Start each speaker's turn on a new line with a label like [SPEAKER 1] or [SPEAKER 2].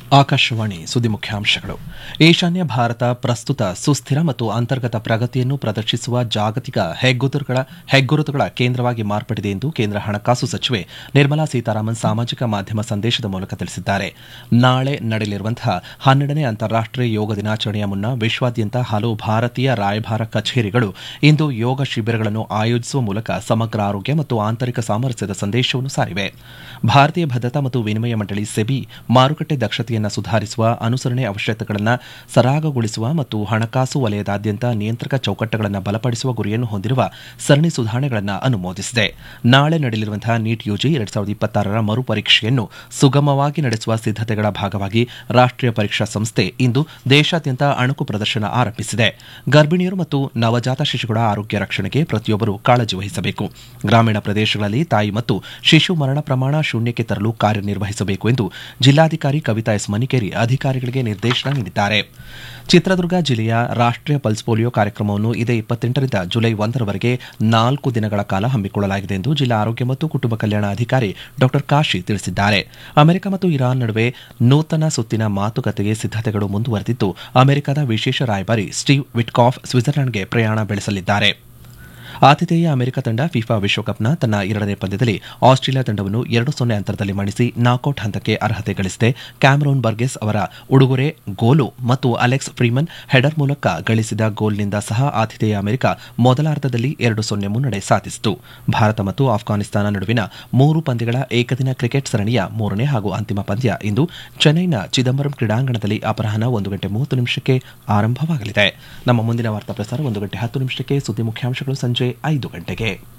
[SPEAKER 1] ಆಕಾಶವಾಣಿ ಸುದ್ದಿ ಮುಖ್ಯಾಂಶಗಳು ಈಶಾನ್ಯ ಭಾರತ ಪ್ರಸ್ತುತ ಸುಸ್ಥಿರ ಮತ್ತು ಅಂತರ್ಗತ ಪ್ರಗತಿಯನ್ನು ಪ್ರದರ್ಶಿಸುವ ಜಾಗತಿಕ ಹೆಗ್ಗುರುತುಗಳ ಹೆಗ್ಗುರುತುಗಳ ಕೇಂದ್ರವಾಗಿ ಮಾರ್ಪಟ್ಟಿದೆ ಎಂದು ಕೇಂದ್ರ ಹಣಕಾಸು ಸಚಿವೆ ನಿರ್ಮಲಾ ಸೀತಾರಾಮನ್ ಸಾಮಾಜಿಕ ಮಾಧ್ಯಮ ಸಂದೇಶದ ಮೂಲಕ ತಿಳಿಸಿದ್ದಾರೆ ನಾಳೆ ನಡೆಯಲಿರುವಂತಹ ಹನ್ನೆರಡನೇ ಅಂತಾರಾಷ್ಟೀಯ ಯೋಗ ದಿನಾಚರಣೆಯ ಮುನ್ನ ವಿಶ್ವಾದ್ಯಂತ ಹಲವು ಭಾರತೀಯ ರಾಯಭಾರ ಕಚೇರಿಗಳು ಇಂದು ಯೋಗ ಶಿಬಿರಗಳನ್ನು ಆಯೋಜಿಸುವ ಮೂಲಕ ಸಮಗ್ರ ಆರೋಗ್ಯ ಮತ್ತು ಆಂತರಿಕ ಸಾಮರಸ್ಯದ ಸಂದೇಶವನ್ನು ಸಾರಿವೆ ಭಾರತೀಯ ಭದ್ರತಾ ಮತ್ತು ವಿನಿಮಯ ಮಂಡಳಿ ಸೆಬಿ ಮಾರುಕಟ್ಟೆ ದಕ್ಷತೆಯನ್ನು ಸುಧಾರಿಸುವ ಅನುಸರಣೆ ಅವಶ್ಯಕತೆಗಳನ್ನು ಸರಾಗಗೊಳಿಸುವ ಮತ್ತು ಹಣಕಾಸು ವಲಯದಾದ್ಯಂತ ನಿಯಂತ್ರಕ ಚೌಕಟ್ಟುಗಳನ್ನು ಬಲಪಡಿಸುವ ಗುರಿಯನ್ನು ಹೊಂದಿರುವ ಸರಣಿ ಸುಧಾರಣೆಗಳನ್ನು ಅನುಮೋದಿಸಿದೆ ನಾಳೆ ನಡೆಯಲಿರುವಂತಹ ನೀಟ್ ಯುಜಿ ಎರಡ್ ಸಾವಿರದ ಇಪ್ಪತ್ತಾರರ ಮರುಪರೀಕ್ಷೆಯನ್ನು ಸುಗಮವಾಗಿ ನಡೆಸುವ ಸಿದ್ದತೆಗಳ ಭಾಗವಾಗಿ ರಾಷ್ಟೀಯ ಪರೀಕ್ಷಾ ಸಂಸ್ಥೆ ಇಂದು ದೇಶಾದ್ಯಂತ ಅಣುಕು ಪ್ರದರ್ಶನ ಆರಂಭಿಸಿದೆ ಗರ್ಭಿಣಿಯರು ಮತ್ತು ನವಜಾತ ಶಿಶುಗಳ ಆರೋಗ್ಯ ರಕ್ಷಣೆಗೆ ಪ್ರತಿಯೊಬ್ಬರು ಕಾಳಜಿ ವಹಿಸಬೇಕು ಗ್ರಾಮೀಣ ಪ್ರದೇಶಗಳಲ್ಲಿ ತಾಯಿ ಮತ್ತು ಶಿಶು ಮರಣ ಪ್ರಮಾಣ ಶೂನ್ಯಕ್ಕೆ ತರಲು ಕಾರ್ಯನಿರ್ವಹಿಸಬೇಕು ಎಂದು ಜಿಲ್ಲಾಧಿಕಾರಿ ಕವಿತಾ ಎಸ್ ಮನಿಕೇರಿ ಅಧಿಕಾರಿಗಳಿಗೆ ನಿರ್ದೇಶನ ನೀಡಿದ್ದಾರೆ ಚಿತ್ರದುರ್ಗ ಜಿಲ್ಲೆಯ ರಾಷ್ಟೀಯ ಪಲ್ಸ್ ಪೋಲಿಯೋ ಕಾರ್ಯಕ್ರಮವನ್ನು ಇದೇ ಇಪ್ಪತ್ತೆಂಟರಿಂದ ಜುಲೈ ಒಂದರವರೆಗೆ ನಾಲ್ಕು ದಿನಗಳ ಕಾಲ ಹಮ್ಮಿಕೊಳ್ಳಲಾಗಿದೆ ಎಂದು ಜಿಲ್ಲಾ ಆರೋಗ್ಯ ಮತ್ತು ಕುಟುಂಬ ಕಲ್ಯಾಣ ಅಧಿಕಾರಿ ಡಾ ಕಾಶಿ ತಿಳಿಸಿದ್ದಾರೆ ಅಮೆರಿಕ ಮತ್ತು ಇರಾನ್ ನಡುವೆ ನೂತನ ಸುತ್ತಿನ ಮಾತುಕತೆಗೆ ಸಿದ್ದತೆಗಳು ಮುಂದುವರೆದಿದ್ದು ಅಮೆರಿಕದ ವಿಶೇಷ ರಾಯಭಾರಿ ಸ್ಟೀವ್ ವಿಟ್ಕಾಫ್ ಸ್ವಿಟ್ಜರ್ಲೆಂಡ್ಗೆ ಪ್ರಯಾಣ ಬೆಳೆಸಲಿದ್ದಾರೆ ಆತಿಥೇಯ ಅಮೆರಿಕ ತಂಡ ಫಿಫಾ ವಿಶ್ವಕಪ್ನ ತನ್ನ ಎರಡನೇ ಪಂದ್ಯದಲ್ಲಿ ಆಸ್ಟ್ರೇಲಿಯಾ ತಂಡವನ್ನು ಎರಡು ಸೊನ್ನೆ ಅಂತರದಲ್ಲಿ ಮಣಿಸಿ ನಾಕೌಟ್ ಹಂತಕ್ಕೆ ಅರ್ಹತೆ ಗಳಿಸಿದೆ ಕ್ಯಾಮರೋನ್ ಬರ್ಗೆಸ್ ಅವರ ಉಡುಗೊರೆ ಗೋಲು ಮತ್ತು ಅಲೆಕ್ಸ್ ಫ್ರೀಮನ್ ಹೆಡರ್ ಮೂಲಕ ಗಳಿಸಿದ ಗೋಲ್ನಿಂದ ಸಹ ಆತಿಥೇಯ ಅಮೆರಿಕ ಮೊದಲಾರ್ಧದಲ್ಲಿ ಎರಡು ಸೊನ್ನೆ ಮುನ್ನಡೆ ಸಾಧಿಸಿತು ಭಾರತ ಮತ್ತು ಆಫ್ಘಾನಿಸ್ತಾನ ನಡುವಿನ ಮೂರು ಪಂದ್ಯಗಳ ಏಕದಿನ ಕ್ರಿಕೆಟ್ ಸರಣಿಯ ಮೂರನೇ ಹಾಗೂ ಅಂತಿಮ ಪಂದ್ಯ ಇಂದು ಚೆನ್ನೈನ ಚಿದಂಬರಂ ಕ್ರೀಡಾಂಗಣದಲ್ಲಿ ಅಪರಾಹ್ನ ಒಂದು ಗಂಟೆ ಮೂವತ್ತು ನಿಮಿಷಕ್ಕೆ ಆರಂಭವಾಗಲಿದೆ ನಮ್ಮ ಮುಂದಿನ ವಾರ್ತಾ ಪ್ರಸಾರ ಒಂದು ಗಂಟೆ ಹತ್ತು ನಿಮಿಷಕ್ಕೆ ಸುದ್ದಿ ಮುಖ್ಯಾಂಶಗಳು ಸಂಜೆ ಐದು ಗಂಟೆಗೆ